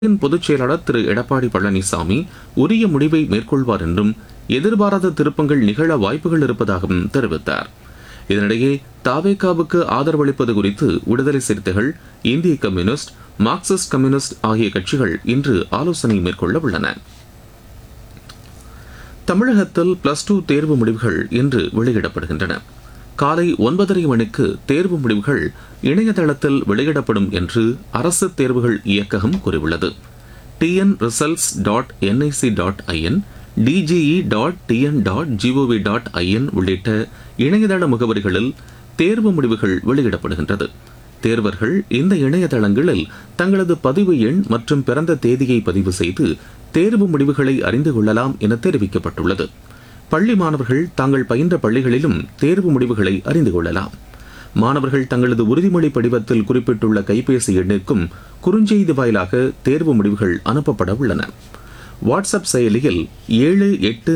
கட்சியின் பொதுச் செயலாளர் திரு எடப்பாடி பழனிசாமி உரிய முடிவை மேற்கொள்வார் என்றும் எதிர்பாராத திருப்பங்கள் நிகழ வாய்ப்புகள் இருப்பதாகவும் தெரிவித்தார் இதனிடையே தாவேகாவுக்கு ஆதரவளிப்பது குறித்து விடுதலை சிறுத்தைகள் இந்திய கம்யூனிஸ்ட் மார்க்சிஸ்ட் கம்யூனிஸ்ட் ஆகிய கட்சிகள் இன்று ஆலோசனை மேற்கொள்ள உள்ளன தமிழகத்தில் பிளஸ் டூ தேர்வு முடிவுகள் இன்று வெளியிடப்படுகின்றன காலை ஒன்பதரை மணிக்கு தேர்வு முடிவுகள் இணையதளத்தில் வெளியிடப்படும் என்று அரசு தேர்வுகள் இயக்ககம் கூறியுள்ளது TN results dot NIC dot IN DGE dot TN dot GOV dot IN உள்ளிட்ட இணையதள முகவரிகளில் தேர்வு முடிவுகள் வெளியிடப்படுகின்றது தேர்வர்கள் இந்த இணையதளங்களில் தங்களது பதிவு எண் மற்றும் பிறந்த தேதியை பதிவு செய்து தேர்வு முடிவுகளை அறிந்து கொள்ளலாம் என தெரிவிக்கப்பட்டுள்ளது பள்ளி மாணவர்கள் தாங்கள் பயின்ற பள்ளிகளிலும் தேர்வு முடிவுகளை அறிந்து கொள்ளலாம் மாணவர்கள் தங்களது உறுதிமொழி படிவத்தில் குறிப்பிட்டுள்ள கைபேசி எண்ணிற்கும் குறுஞ்செய்தி வாயிலாக தேர்வு முடிவுகள் அனுப்பப்பட உள்ளன வாட்ஸ்அப் செயலியில் ஏழு எட்டு